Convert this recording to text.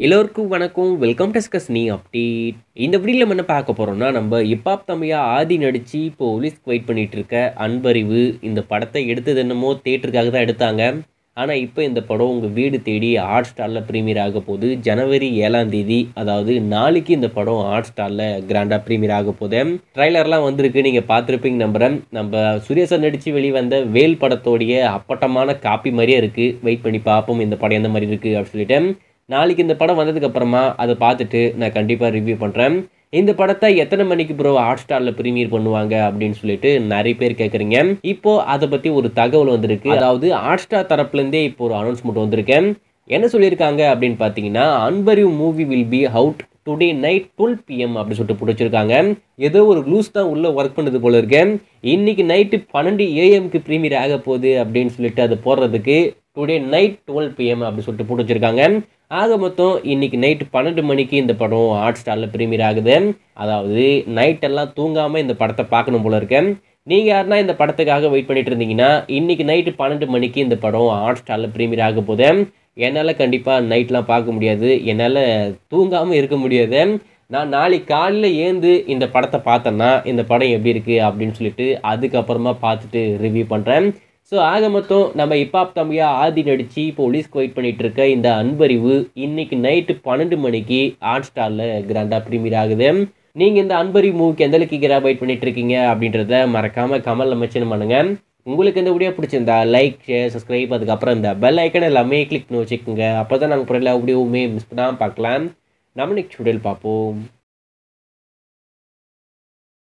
எல்லோருக்கும் வணக்கம் வெல்கம் டஸ்கஸ் நீ அப்டேட் இந்த வீடியோவில் நம்ம என்ன பார்க்க போகிறோம்னா நம்ம இப்பாப் தம்பியா ஆதி நடித்து இப்போ போலீஸ்க்கு வெயிட் பண்ணிட்டு இருக்க அன்பறிவு இந்த படத்தை எடுத்தது என்னமோ தேட்டருக்காக தான் எடுத்தாங்க ஆனால் இப்போ இந்த படம் உங்கள் வீடு தேடி ஹாட் ஸ்டாரில் ப்ரீமியர் ஆக போகுது ஜனவரி ஏழாம் தேதி அதாவது நாளைக்கு இந்த படம் ஹாட் ஸ்டாரில் கிராண்டாக ப்ரீமியர் ஆக போகுது ட்ரைலர்லாம் வந்திருக்கு நீங்கள் பார்த்துருப்பீங்க நம்புகிறேன் நம்ம சுரேசன் நடித்து வெளிவந்த வேல் படத்தோடைய அப்பட்டமான காப்பி மாதிரியே இருக்குது வெயிட் பண்ணி பார்ப்போம் இந்த படம் எந்த மாதிரி இருக்குது அப்படின்னு சொல்லிட்டு நாளைக்கு இந்த படம் வந்ததுக்கு அப்புறமா அதை பார்த்துட்டு நான் கண்டிப்பாக ரிவ்யூ பண்ணுறேன் இந்த படத்தை எத்தனை மணிக்கு ப்ரோ ஹாட் ஸ்டாரில் ப்ரீமியர் பண்ணுவாங்க அப்படின்னு சொல்லிட்டு நிறைய பேர் கேட்குறீங்க இப்போ அதை பற்றி ஒரு தகவல் வந்திருக்கு அதாவது ஹாட் ஸ்டார் தரப்புலேருந்தே இப்போ ஒரு அனௌன்ஸ்மெண்ட் வந்திருக்கேன் என்ன சொல்லியிருக்காங்க அப்படின்னு பார்த்தீங்கன்னா Anbarivu movie will be out today night twelve P M அப்படின்னு சொல்லிட்டு பிடிச்சிருக்காங்க ஏதோ ஒரு லூஸ் தான் உள்ளே ஒர்க் பண்ணுது போல இருக்கு இன்னைக்கு நைட்டு பன்னெண்டு ஏஎம்க்கு ப்ரீமியர் ஆக போகுது அப்படின்னு சொல்லிட்டு அதை போடுறதுக்கு டுடே நைட் டுவெல் பிஎம் அப்படின்னு சொல்லிட்டு பிடிச்சிருக்காங்க ஆக மொத்தம் இன்னைக்கு நைட்டு பன்னெண்டு மணிக்கு இந்த படம் ஹாட் ஸ்டாரில் ப்ரீமியர் ஆகுது அதாவது நைட்டெல்லாம் தூங்காமல் இந்த படத்தை பார்க்கணும் போல இருக்கேன் நீங்கள் யாருன்னா இந்த படத்துக்காக வெயிட் பண்ணிட்டு இருந்தீங்கன்னா இன்னைக்கு நைட்டு பன்னெண்டு மணிக்கு இந்த படம் ஹாட் ஸ்டாரில் ப்ரீமியர் ஆக போகுது என்னால் கண்டிப்பாக நைட்லாம் பார்க்க முடியாது என்னால் தூங்காமல் இருக்க முடியாது நான் நாளைக்கு காலையில் ஏந்து இந்த படத்தை பார்த்தேன்னா இந்த படம் எப்படி இருக்குது அப்படின்னு சொல்லிட்டு அதுக்கப்புறமா பார்த்துட்டு ரிவ்யூ பண்ணுறேன் ஸோ ஆக மொத்தம் நம்ம இப்பாப் தம்பியா ஆதி நடித்து போலீஸ்க்கு வெயிட் பண்ணிட்டு இருக்க இந்த அன்பறிவு இன்னைக்கு நைட்டு பன்னெண்டு மணிக்கு ஹாட் ஸ்டாரில் கிராண்டாக ப்ரீமியர் ஆகுது நீங்கள் இந்த அன்பறிவு மூவிக்கு எந்த அளவுக்கு கிராக வெயிட் பண்ணிட்டு இருக்கீங்க அப்படின்றத மறக்காமல் கமலில் மென்ஷன் பண்ணுங்க உங்களுக்கு இந்த வீடியோ பிடிச்சிருந்தா லைக் ஷேர் சப்ஸ்கிரைப் அதுக்கப்புறம் இந்த பெல் ஐக்கன் எல்லாமே கிளிக் பண்ணி வச்சுக்கோங்க அப்போ தான் நாங்கள் எல்லா வீடியோவுமே மிஸ் பண்ணாமல் பார்க்கலாம் நம்ம நெக்ஸ்ட் வீடியோவில் பார்ப்போம்